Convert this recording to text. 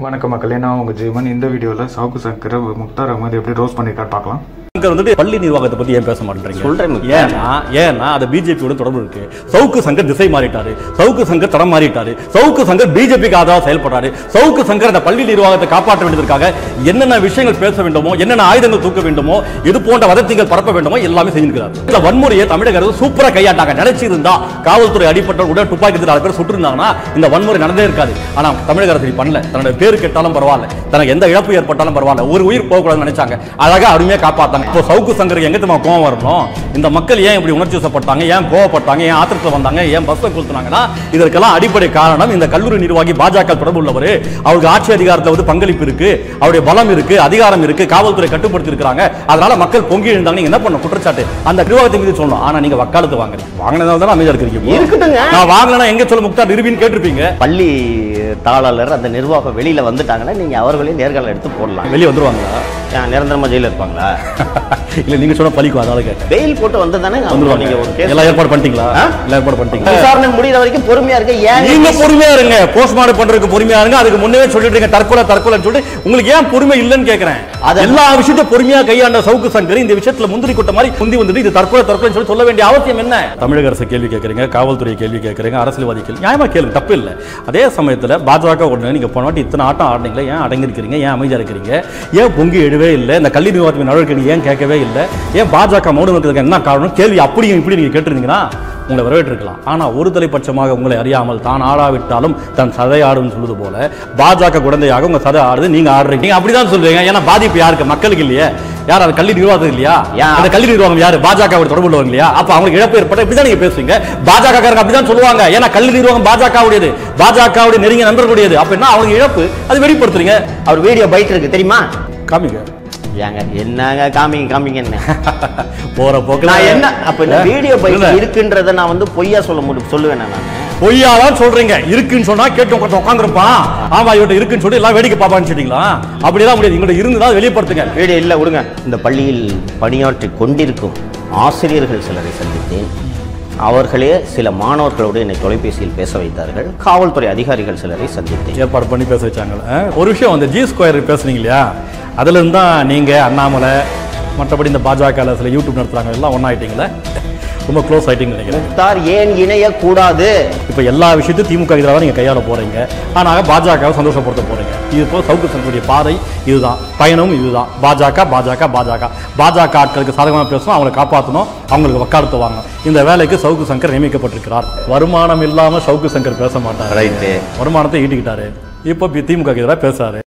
வணக்கம் மக்களே நான் உங்கள் ஜீவன் இந்த வீடியோவில் சவுக்கு சங்கரை முக்தார் அகமது எப்படி ரோஸ் பண்ணியிருக்காரு பார்க்கலாம் சங்கர் வந்துட்டு பள்ளி நிர்வாகத்தை பத்தி ஏன் பேச மாட்டேன்றீங்க சொல்றேன் முக்கியம். ஏன்னா ஏன்னா அது பிஜேபியோட தொடர்பு இருக்கு சவுக்கு சங்கர் திசை மாறிட்டாரு சவுக்கு சங்கர் தடம் மாறிட்டாரு சவுக்கு சங்கர் பிஜேபிக்கு ஆதரவா செயல்படுறாரு சவுக்கு சங்கர் அந்த பள்ளி நிர்வாகத்தை காப்பாற்ற வேண்டியதற்காக என்னென்ன விஷயங்கள் பேச வேண்டுமோ என்னென்ன ஆயுதங்கள் தூக்க வேண்டுமோ இது போன்ற வதந்திகள் பரப்ப வேண்டுமோ எல்லாமே செஞ்சிருக்கிறார் இந்த வன்முறையை தமிழக அரசு சூப்பரா கையாட்டாங்க நினைச்சிருந்தா காவல்துறை அடிப்பட்ட உடனே துப்பாக்கி எடுத்து நாலு பேர் சுட்டிருந்தாங்கன்னா இந்த வன்முறை நடந்தே இருக்காது ஆனா தமிழக அரசு இப்படி பண்ணல தன்னோட பேரு கெட்டாலும் பரவாயில்ல தனக்கு எந்த இழப்பு ஏற்பட்டாலும் பரவாயில்ல ஒரு உயிர் போகக்கூடாதுன்னு நினைச்சாங்க அழகா அருமையா காப்பாத்தாங்க இப்போ சவுக்கு சங்கருக்கு எங்க தெரியுமா கோவம் வரணும் இந்த மக்கள் ஏன் இப்படி உணர்ச்சி வசப்பட்டாங்க ஏன் கோவப்பட்டாங்க ஏன் ஆத்திரத்தில் வந்தாங்க ஏன் பஸ்ஸை கொளுத்துனாங்கன்னா இதற்கெல்லாம் அடிப்படை காரணம் இந்த கல்லூரி நிர்வாகி பாஜக தொடர்பு உள்ளவர் அவருக்கு ஆட்சி அதிகாரத்தில் வந்து பங்களிப்பு இருக்கு அவருடைய பலம் இருக்கு அதிகாரம் இருக்கு காவல்துறை கட்டுப்படுத்தி இருக்காங்க அதனால மக்கள் பொங்கி எழுந்தாங்க நீங்க என்ன பண்ணணும் குற்றச்சாட்டு அந்த நிர்வாகத்தை மீது சொல்லணும் ஆனா நீங்க வக்காலத்து வாங்குறீங்க வாங்கினதால தான் அமைதியா இருக்கிறீங்க இப்போ. இருக்கட்டுங்க. நான் வாங்கினா எங்க சொல்ல முக்தார் நிரூபின்னு கேட்டிருப்பீங்க பள்ளி தாளாளர் அந்த நிர்வாகம் வெளியில வந்துட்டாங்கன்னா நீங்க அவர்களே நேர்காணல் எடுத்து போடலாம் வெளியே வந்துருவாங்களா ஏன் நிரந்தரமா ஜெயில இருப்பாங்களா இல்ல நீங்க சொன்ன பழிக்கும் அதனால கேட்டேன் பெயில் போட்டு வந்து தானே வந்துருவாங்க நீங்க ஒரு கேஸ் எல்லாம் ஏற்பாடு பண்ணிட்டீங்களா ஆ? எல்லாம் ஏற்பாடு பண்ணிட்டீங்களா விசாரணை முடிகிற வரைக்கும் பொறுமையா இருக்க ஏன் நீங்க பொறுமையா இருங்க போஸ்ட்மார்ட்டம் பண்றதுக்கு பொறுமையா இருங்க அதுக்கு முன்னே சொல்லிட்டு இருக்கீங்க தற்கொலை தற்கொலைன்னு சொல்லிட்டு உங்களுக்கு ஏன் பொறுமை இல்லைன்னு கேக்குறேன் அது- எல்லா விஷயத்தையும் பொறுமையா கையாண்ட சவுக்கு சங்கர் இந்த விஷயத்துல முந்திரி கொட்ட மாதிரி முந்தி வந்துட்டு இது தற்கொலை தற்கொலை சொல்லி சொல்ல வேண்டிய அவசியம் என்ன தமிழக அரசு கேள்வி கேட்கறீங்க காவல்துறை கேள்வி கேட்கறீங்க அரசியல்வாதி கேள்வி நியாயமா கேள்வி தப்பு இல்லை அதே சமயத்துல பாஜக உடனே நீங்க போன வாட்டி இத்தனை ஆட்டம் ஆடுனீங்களே ஏன் அடங்கிருக்கிறீங்க ஏன் அமைதியா இருக்கிறீங்க ஏன் பொங்கி எழுவே இல்லை இந்த கல்வி நிர்வாகத்தின் நடவடிக்கை ஏன் கேட்கவே இல்லை ஏன் பாஜக மௌனம் இருக்கிறதுக்கு என்ன காரணம் கேள்வி அப்படியும் இப்படி நீங்க கேட்டிருந்தீங்கன்னா உங்களை வரவேற்றிருக்கலாம் ஆனா ஒரு தலைப்பட்சமாக உங்களை அறியாமல் தான் ஆடாவிட்டாலும் தன் சதை ஆடுன்னு சொல்லுது போல பாஜக குழந்தையாக உங்க சதை ஆடுது நீங்க ஆடுறீங்க நீங்க அப்படிதான் சொல்றீங்க ஏன்னா பாதிப்பு யாருக்கு மக்களுக்கு இல்லையா யார் அது கல்வி நிர்வாகம் இல்லையா யா- அந்த கல்வி நிர்வாகம் யாரு பாஜக தொடர்பு உள்ளவங்க இல்லையா அப்ப அவங்களுக்கு இழப்பு ஏற்பட்ட இப்படிதான் நீங்க பேசுவீங்க பாஜக காரங்க அப்படிதான் சொல்லுவாங்க ஏன்னா கல்வி நிர்வாகம் பாஜக உடையது பாஜக நெருங்கிய நண்பர்களுடையது அப்ப என்ன அவங்க இழப்பு அது வெளிப்படுத்துறீங்க அவர் வீடியோ பைட் இருக்கு தெரியுமா காமிங்க ஏங்க என்னங்க காமிங்க காமிங்கன்னு போற போக்குல நான் என்ன அப்ப இந்த இல்ல, வீடியோ பைட் இல்ல. இருக்குன்றத நான் வந்து பொய்யா சொல்ல முடியும் சொல்லுவேன் நான் பொய்யாதான் சொல்றீங்க இருக்குன்னு சொன்னா கேட்டு உட்காந்து உட்காந்துருப்பான் ஆமா இவட்ட இருக்குன்னு சொல்லி எல்லாம் வேடிக்கை பாப்பான்னு சொல்லிட்டீங்களா அப்படிதான் முடியாது இங்கிட்ட இருந்துதான் வெளிப்படுத்துங்க வீடியோ இல்ல விடுங்க இந்த பள்ளியில் பணியாற்றி கொண்டிருக்கும் ஆசிரியர்கள் சிலரை சந்தித்தேன் அவர்களே சில மாணவர்களோடு என்னை தொலைபேசியில் பேச வைத்தார்கள் காவல்துறை அதிகாரிகள் சிலரை சந்தித்தேன் ஏற்பாடு பண்ணி பேச வச்சாங்களே ஆ? ஒரு விஷயம் அந்த ஜி ஸ்கொயர் பேசுனீங்க இல்லையா அதுல இருந்து தான் நீங்க அண்ணாமலை மற்றபடி இந்த பாஜக சில யூடியூப் நடத்துறாங்க எல்லாம் ஒன்னாயிட்டீங்களே ரொம்ப க்ளோஸ் ஆயிட்டீங்கன்னு நினைக்கிறேன் முக்தார் ஏன் இணையக்கூடாது இப்போ எல்லா விஷயத்தையும் திமுக எதிராக தான் நீங்கள் கையாள போறீங்க ஆனால் பாஜகவை சந்தோஷப்படுத்த போறீங்க இது போல் சவுக்கு சங்கருடைய பாதை இதுதான் பயணமும் இதுதான் பாஜக பாஜக பாஜக பாஜக ஆட்களுக்கு சாதகமாக பேசணும் அவங்களை காப்பாற்றணும் அவங்களுக்கு வக்காலத்துவாங்க இந்த வேலைக்கு சவுக்கு சங்கர் நியமிக்கப்பட்டிருக்கிறார் வருமானம் இல்லாமல் சவுக்கு சங்கர் பேச மாட்டார் ரைட்டு வருமானத்தை ஈட்டிக்கிட்டாரு இப்போ திமுக எதிராக பேசுறாரு